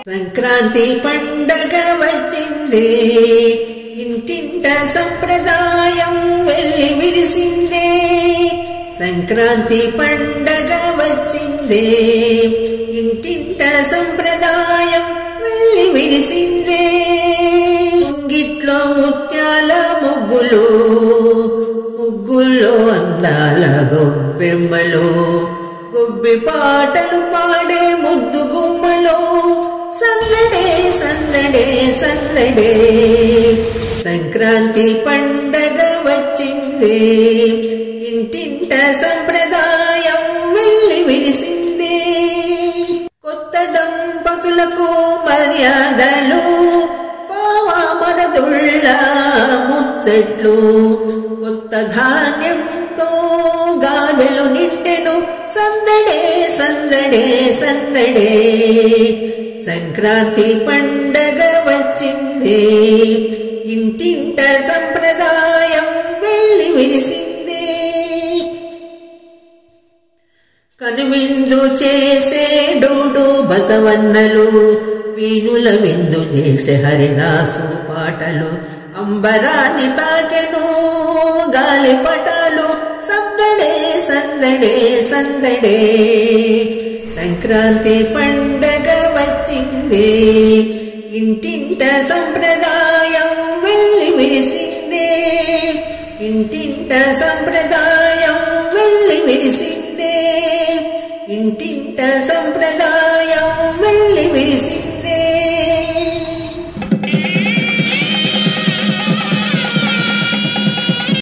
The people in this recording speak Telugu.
సంక్రాంతి పండగ వచ్చిందే ఇంటింట సంప్రదాయం వెళ్ళి విరిసిందే సంక్రాంతి పండగ వచ్చిందే ఇంటింట సంప్రదాయం వెళ్ళి విరిసిందే ముంగిట్లో ముత్యాల ముగ్గులు ముగ్గుల్లో అందాల గొబ్బెమ్మలు గొబ్బి పాటలు పాడే ముద్దు గుమ్మలో సందడే సందడే సందడే సంక్రాంతి పండగ వచ్చిందే ఇంటింట సంప్రదాయం వెళ్ళి విరిసిందే కొత్త దంపతులకు మర్యాదలు పావా మనదుళ్ళ ముచ్చట్లు కొత్త ధాన్యంతో గాజలు నిండెను సందడే సందడే సందడే సంక్రాంతి పండగ వచ్చిందే ఇంటింట సంప్రదాయం వెళ్ళి విరిసిందే కనువిందు చేసే డూడు బసవన్నలు వీణుల విందు చేసే హరిదాసు పాటలు అంబరాన్ని తాకెను గాలిపటాలు సందడే సందడే సందడే సంక్రాంతి పండగ వచ్చిందే ఇంటింట సంప్రదాయం వెళ్ళి విరిసిందే ఇంటింట సంప్రదాయం వెళ్ళి విరిసిందే ఇంటింట సంప్రదాయం వెళ్ళి విరిసిందే